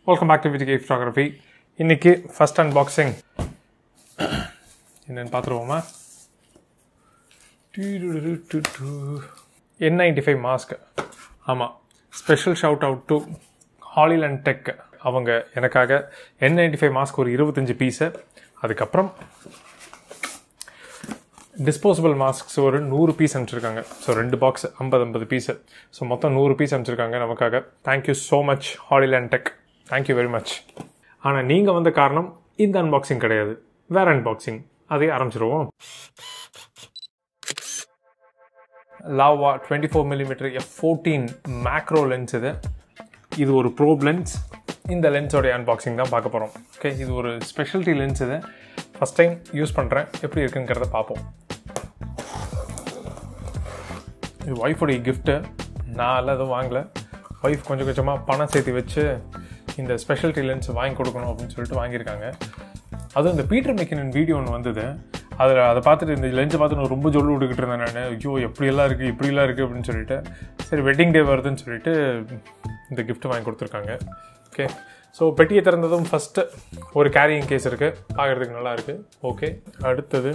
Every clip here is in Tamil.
Welcome back to Vijay photography இன்னைக்கு ஃபர்ஸ்ட் அன்பாக்சிங் என்னன்னு பார்த்துருவோமா என் நைன்டி ஃபைவ் மாஸ்க் ஆமாம் ஸ்பெஷல் ஷவுட் அவுட் டு ஹாலில் அண்ட் டெக் அவங்க எனக்காக என் நைன்டி ஃபைவ் மாஸ்க் ஒரு இருபத்தஞ்சி பீஸு அதுக்கப்புறம் டிஸ்போசபிள் மாஸ்க்ஸ் ஒரு நூறு பீஸ் அனுப்பிச்சிருக்காங்க ஸோ ரெண்டு பாக்ஸ் ஐம்பது ஐம்பது பீஸு ஸோ மொத்தம் நூறு பீஸ் அனுப்பிச்சிருக்காங்க நமக்காக தேங்க்யூ ஸோ மச் ஹாலில் and tech thank you very much ஆனால் நீங்கள் வந்த காரணம் இந்த அன்பாக்சிங் கிடையாது வேற அன்பாக்சிங் அதே ஆரம்பிச்சிருவோம் Laowa twenty four millimetre F fourteen macro lens இது இது ஒரு ப்ரோப் லென்ஸ் இந்த லென்ஸோடைய அன்பாக்சிங் தான் பார்க்க போகிறோம் ஓகே இது ஒரு ஸ்பெஷாலிட்டி லென்ஸ் இது ஃபஸ்ட் டைம் யூஸ் பண்ணுறேன் எப்படி இருக்குங்கிறத பார்ப்போம் இது ஒய்ஃபுடைய கிஃப்ட்டு நான் எல்லாம் எதுவும் வாங்கலை ஒய்ஃப் கொஞ்சம் கொஞ்சமாக பணம் சேர்த்து வச்சு இந்த ஸ்பெஷாலிட்டி லென்ஸ் வாங்கி கொடுக்கணும் அப்படின்னு சொல்லிட்டு வாங்கியிருக்காங்க அதுவும் இந்த பீட்டர் மெக்கினன் வீடியோ ஒன்று வந்தது அதில் அதை பார்த்துட்டு இந்த லென்ஸை பார்த்து நான் ரொம்ப சொல்லி விட்டுக்கிட்டு இருந்தேன் நான் ஐயோ எப்படியெல்லாம் இருக்குது இப்படிலாம் இருக்குது அப்படின்னு சொல்லிட்டு சரி வெட்டிங் டே வருதுன்னு சொல்லிட்டு இந்த gift வாங்கி கொடுத்துருக்காங்க ஓகே ஸோ பெட்டியை திறந்ததும் ஃபஸ்ட்டு ஒரு கேரியிங் கேஸ் இருக்குது பார்க்குறதுக்கு நல்லா இருக்குது ஓகே அடுத்தது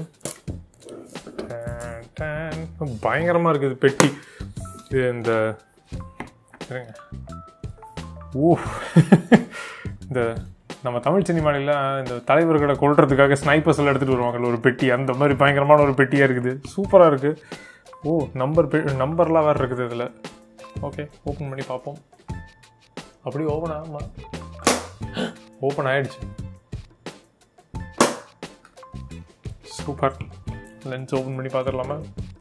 டன், டன். பயங்கரமாக இருக்குது பெட்டி இது இந்த இருங்க ஊ இந்த நம்ம தமிழ் சினிமாவில் இந்த தலைவர்களை கொள்றதுக்காக ஸ்னைப்பர்ஸ் எல்லாம் எடுத்துகிட்டு வருவாங்கல்ல ஒரு பெட்டி அந்த மாதிரி பயங்கரமான ஒரு பெட்டியாக இருக்குது சூப்பராக இருக்குது ஓ நம்பர் பெ நம்பர்லாம் வேறு இருக்குது இதில் ஓகே ஓப்பன் பண்ணி பார்ப்போம் அப்படி ஓப்பன் ஆகுமா ஓப்பன் ஆயிடுச்சு சூப்பர் லென்ஸ் ஓப்பன் பண்ணி பார்த்துடலாமா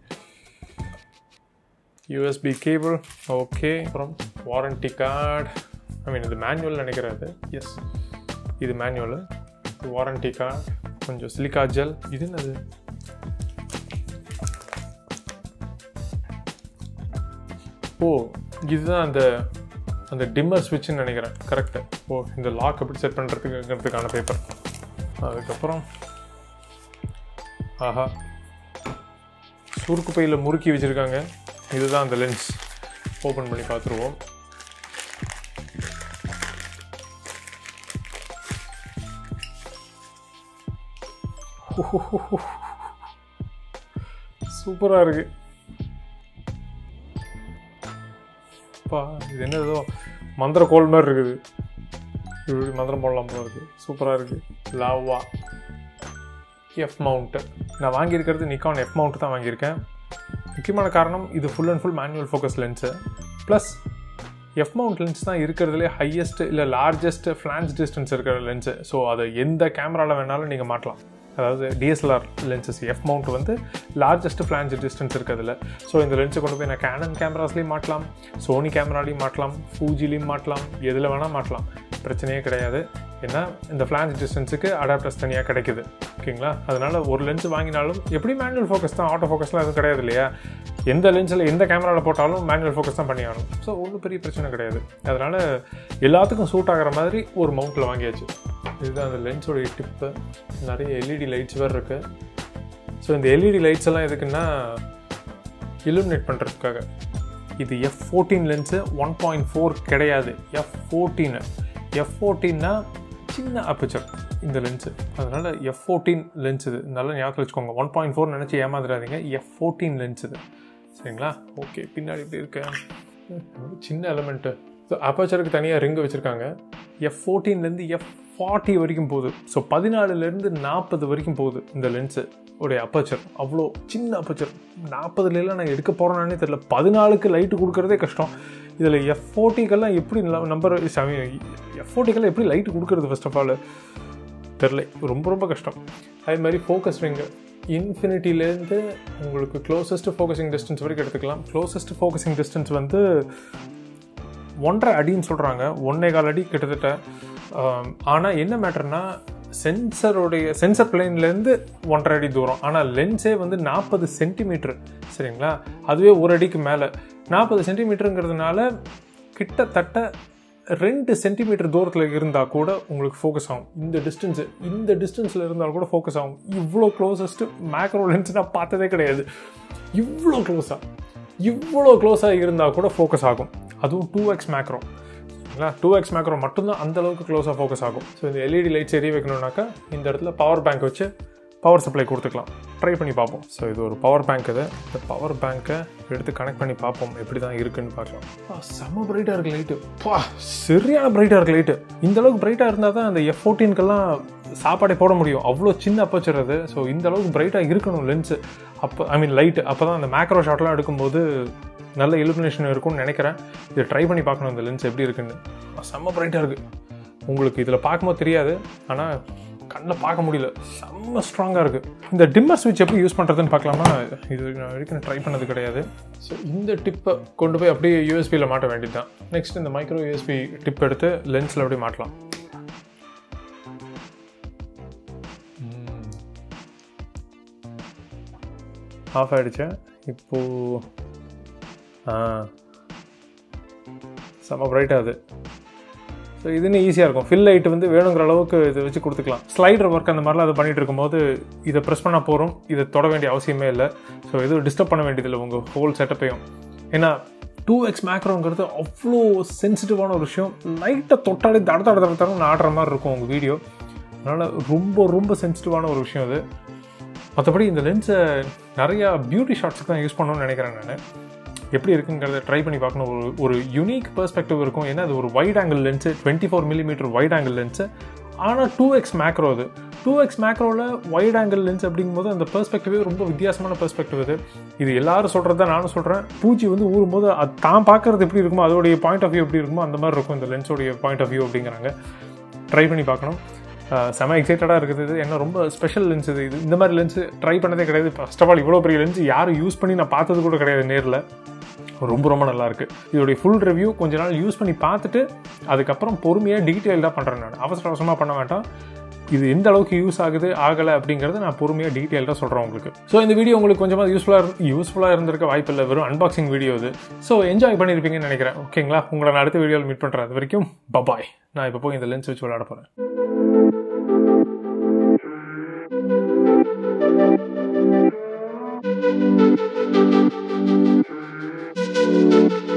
யூஎஸ்பி கேபிள் ஓகே அப்புறம் வாரண்டி கார்டு ஐ மீன் இது மேனுவல் நினைக்கிறது எஸ் இது மேனுவல் வாரண்டி கார்டு கொஞ்சம் சிலிக்கா ஜெல் இது என்னது ஓ இதுதான் அந்த அந்த டிம்மர் ஸ்விட்ச்னு நினைக்கிறேன் கரெக்டு ஓ இந்த லாக் எப்படி செட் பண்ணுறதுக்குங்கிறதுக்கான பேப்பர் அதுக்கப்புறம் ஆஹா சுருக்கு பையில் முறுக்கி வச்சுருக்காங்க இதுதான் அந்த லென்ஸ் ஓப்பன் பண்ணி பார்த்துருவோம் சூப்பராக இருக்கு பா இது என்ன ஏதோ மந்திர கோல் மாதிரி இருக்குது இப்படி மந்திரம் போடலாம் போல இருக்குது சூப்பராக இருக்குது லாவா எஃப் மவுண்ட்டு நான் வாங்கியிருக்கிறது நிக்கான் எஃப் மவுண்ட் தான் வாங்கியிருக்கேன் முக்கியமான காரணம் இது full and full manual focus lens plus F mount lens தான் இருக்கிறதுலே ஹையஸ்ட் இல்லை லார்ஜஸ்ட் ஃப்ளான்ஸ் டிஸ்டன்ஸ் இருக்கிற லென்ஸு ஸோ அதை எந்த கேமராவில் வேணாலும் நீங்கள் மாட்டலாம் அதாவது டிஎஸ்எல்ஆர் லென்சஸ் எஃப் மவுண்ட் வந்து லார்ஜஸ்ட் ஃப்ளான்ஸ் டிஸ்டன்ஸ் இருக்கிறதுல ஸோ இந்த லென்ஸை கொண்டு போய் நான் கேனன் கேமராஸ்லேயும் மாட்டலாம் சோனி கேமராலையும் மாட்டலாம் ஃபூஜிலையும் மாட்டலாம் எதில் வேணால் மாட்டலாம் பிரச்சனையே கிடையாது ஏன்னா இந்த ஃப்ளான்ஸ் டிஸ்டன்ஸுக்கு அடாப்டர்ஸ் தனியாக கிடைக்குது ஓகேங்களா அதனால் ஒரு லென்ஸ் வாங்கினாலும் எப்படி மேனுவல் ஃபோக்கஸ் தான் ஆட்டோ ஃபோக்கஸ்லாம் எதுவும் கிடையாது இல்லையா எந்த லென்ஸில் எந்த கேமராவில் போட்டாலும் மேனுவல் ஃபோக்கஸ் தான் பண்ணி ஆகணும் ஸோ ஒன்றும் பெரிய பிரச்சனை கிடையாது அதனால் எல்லாத்துக்கும் சூட் ஆகிற மாதிரி ஒரு மவுண்ட்டில் வாங்கியாச்சு இதுதான் அந்த லென்ஸோடைய டிப்பு நிறைய எல்இடி லைட்ஸ் வேறு இருக்குது ஸோ இந்த எல்இடி லைட்ஸ் எல்லாம் எதுக்குன்னா இலுமினேட் பண்ணுறதுக்காக இது F fourteen lens one point four கிடையாது எஃப் ஃபோர்டீனு எஃப் ஃபோர்டீன்னா சின்ன அப்பச்சர் இந்த லென்ஸு அதனால் எஃப் ஃபோர்டீன் லென்ஸ் இது நல்லா ஞாபகம் வச்சுக்கோங்க ஒன் பாயிண்ட் ஃபோர் நினச்சி ஏமாந்துடாதீங்க எஃப் ஃபோர்டீன் லென்ஸ் இது சரிங்களா ஓகே பின்னாடி இப்படி இருக்கேன் சின்ன எலமெண்ட்டு ஸோ அப்பச்சருக்கு தனியாக ரிங்கு வச்சுருக்காங்க எஃப் ஃபோர்டீன்லேருந்து எஃப் ஃபார்ட்டி வரைக்கும் போகுது ஸோ பதினாலுலேருந்து நாற்பது வரைக்கும் போகுது இந்த லென்ஸு உடைய அப்பச்சர் அவ்வளோ சின்ன அப்பச்சர் நாற்பதுலாம் நான் எடுக்க போகிறேன்னானே தெரியல பதினாலுக்கு லைட்டு கொடுக்குறதே கஷ்டம் இதில் எஃப் ஃபோர்ட்டிக்கெல்லாம் எப்படி நம்பர் எஃப் ஃபோர்ட்டிக்கெல்லாம் எப்படி லைட்டு கொடுக்குறது ஃபர்ஸ்ட் ஆஃப் ஆல் தெரில ரொம்ப ரொம்ப கஷ்டம் அதே மாதிரி ஃபோக்கஸ் ரிங்கு இன்ஃபினிட்டிலேருந்து உங்களுக்கு க்ளோசஸ்ட் ஃபோக்கஸிங் டிஸ்டன்ஸ் வரைக்கும் எடுத்துக்கலாம் க்ளோசஸ்ட் ஃபோக்கஸிங் டிஸ்டன்ஸ் வந்து ஒன்றரை அடின்னு சொல்கிறாங்க ஒன்றே கால் அடி கிட்டத்தட்ட ஆனால் என்ன மேட்டர்னா சென்சருடைய சென்சர் பிளேன்லேருந்து ஒன்றரை அடி தூரம் ஆனால் லென்ஸே வந்து நாற்பது சென்டிமீட்ரு சரிங்களா அதுவே ஒரு அடிக்கு மேலே நாற்பது சென்டிமீட்டருங்கிறதுனால கிட்டத்தட்ட ரெண்டு சென்டிமீட்டர் தூரத்தில் இருந்தால் கூட உங்களுக்கு ஃபோக்கஸ் ஆகும் இந்த டிஸ்டன்ஸு இந்த டிஸ்டன்ஸில் இருந்தால் கூட ஃபோக்கஸ் ஆகும் இவ்வளோ க்ளோசஸ்ட்டு மேக்ரோ லென்ஸ் நான் பார்த்ததே கிடையாது இவ்வளோ க்ளோஸாக இவ்வளோ க்ளோஸாக இருந்தால் கூட ஃபோக்கஸ் ஆகும் அதுவும் டூ எக்ஸ் மேக்ரோ ஓகேங்களா டூ எக்ஸ் மேக்ரோ மட்டும்தான் அந்த அளவுக்கு க்ளோஸாக ஃபோக்கஸ் ஆகும் ஸோ இந்த எல்இடி லைட்ஸ் எரிய வைக்கணும்னாக்கா இந்த இடத்துல பவர் பேங்க் வச்சு பவர் சப்ளை கொடுத்துக்கலாம் ட்ரை பண்ணி பார்ப்போம் ஸோ இது ஒரு பவர் பேங்க் இது இந்த பவர் பேங்க்கை எடுத்து கனெக்ட் பண்ணி பார்ப்போம் எப்படி தான் இருக்குன்னு பார்க்கலாம் ஆ, செம்ம பிரைட்டாக இருக்கு லைட்டு பா சரியான பிரைட்டாக இருக்கு லைட்டு இந்த அளவுக்கு பிரைட்டாக இருந்தால் தான் அந்த எஃப் ஃபோர்டீன்க்கெல்லாம் சாப்பாடே போட முடியும் அவ்வளோ சின்ன அப்பச்சர் அது ஸோ இந்த அளவுக்கு பிரைட்டாக இருக்கணும் லென்ஸு அப்போ ஐ மீன் லைட்டு அப்போ தான் அந்த மேக்ரோ ஷாட்லாம் எடுக்கும்போது நல்ல இலுமினேஷன் இருக்கும்னு நினைக்கிறேன் இதை ட்ரை பண்ணி பார்க்கணும் இந்த லென்ஸ் எப்படி இருக்குன்னு ஆ, செம்ம பிரைட்டாக இருக்குது உங்களுக்கு இதில் பார்க்கும்போது தெரியாது ஆனால் கண்ணில் பார்க்க முடியல செம்ம ஸ்ட்ராங்காக இருக்குது இந்த டிம்மர் ஸ்விட்ச் எப்படி யூஸ் பண்ணுறதுன்னு பார்க்கலாமா இது நான் வரைக்கும் ட்ரை பண்ணது கிடையாது ஸோ இந்த டிப்பை கொண்டு போய் அப்படியே யூஎஸ்பியில் மாட்ட வேண்டியது தான் நெக்ஸ்ட் இந்த மைக்ரோ யூஎஸ்பி டிப் எடுத்து லென்ஸில் அப்படியே மாட்டலாம் ஆஃப் ஆகிடுச்சு இப்போது ஆ செம்ம பிரைட்டாக அது ஸோ இதுன்னு ஈஸியாக இருக்கும் ஃபில் லைட் வந்து வேணுங்கிற அளவுக்கு இதை வச்சு கொடுத்துக்கலாம் ஸ்லைடர் ஒர்க் அந்த மாதிரிலாம் அது பண்ணிட்டு இருக்கும்போது இதை ப்ரெஸ் பண்ண போகிறோம் இதை தொட வேண்டிய அவசியமே இல்லை ஸோ எதுவும் டிஸ்டர்ப் பண்ண வேண்டியதில்லை உங்கள் ஹோல் செட்டப்பையும் ஏன்னா டூ எக்ஸ் மேக்ரோங்கிறது அவ்வளோ சென்சிட்டிவான ஒரு விஷயம் லைட்டை தொட்டாலே தட தட தட தடன்னு ஆடுற மாதிரி இருக்கும் உங்கள் வீடியோ அதனால் ரொம்ப ரொம்ப சென்சிட்டிவான ஒரு விஷயம் அது மற்றபடி இந்த லென்ஸை நிறையா பியூட்டி ஷாட்ஸுக்கு தான் யூஸ் பண்ணணும்னு நினைக்கிறேன் நான் எப்படி இருக்குங்கிறத ட்ரை பண்ணி பார்க்கணும் ஒரு ஒரு யூனிக் பெர்ஸ்பெக்டிவ் இருக்கும் ஏன்னா அது ஒரு wide angle lens twenty four millimetre wide angle lens ஆனால் டூ எக்ஸ் மேக்ரோ அது டூ எக்ஸ் மேக்ரோவில் வைட் ஆங்கிள் லென்ஸ் அப்படிங்கும்போது அந்த பெர்ஸ்பெக்டிவே ரொம்ப வித்தியாசமான பெர்ஸ்பெக்டிவ் இது இது எல்லாரும் சொல்கிறது தான் நானும் சொல்கிறேன் பூச்சி வந்து ஊறும்போது அது தான் பார்க்குறது எப்படி இருக்குமோ அதோடைய பாயிண்ட் ஆஃப் வியூ எப்படி இருக்குமோ அந்த மாதிரி இருக்கும் இந்த லென்ஸோடைய பாயிண்ட் ஆஃப் வியூ அப்படிங்கிறாங்க ட்ரை பண்ணி பார்க்கணும் அஹ் செம எக்ஸைட்டடாக இருக்குது இது என்ன ரொம்ப ஸ்பெஷல் லென்ஸ் இது இது இந்த மாதிரி லென்ஸ் ட்ரை பண்ணதே கிடையாது ஃபர்ஸ்ட் ஆஃப் ஆல் இவ்வளோ பெரிய லென்ஸ் யாரும் யூஸ் பண்ணி நான் பார்த்தது கூட கிடையாது நேரில் ரொம்ப ரொம்ப நல்லா இருக்கு இதோடைய ஃபுல் ரிவ்யூ கொஞ்ச நாள் யூஸ் பண்ணி பார்த்துட்டு அதுக்கப்புறம் பொறுமையாக டீட்டெயில்டாக பண்ணுறேன் நான் அவசர அவசரமாக பண்ண வேண்டாம் இது எந்த அளவுக்கு யூஸ் ஆகுது ஆகலை அப்படிங்கிறத நான் பொறுமையாக டீட்டெயில்டாக சொல்கிறேன் உங்களுக்கு ஸோ இந்த வீடியோ உங்களுக்கு கொஞ்சமாக யூஸ்ஃபுல்லாக யூஸ்ஃபுல்லாக இருந்திருக்க வாய்ப்பு இல்லை வெறும் அன்பாக்சிங் வீடியோ இது ஸோ என்ஜாய் பண்ணியிருப்பீங்கன்னு நினைக்கிறேன் ஓகேங்களா உங்களை நான் அடுத்த வீடியோவில் மீட் பண்ணுறேன் அது வரைக்கும் பபாய் நான் இப்போ போய் இந்த லென்ஸ் வச்சு விளையாட போகிறேன் Thank you.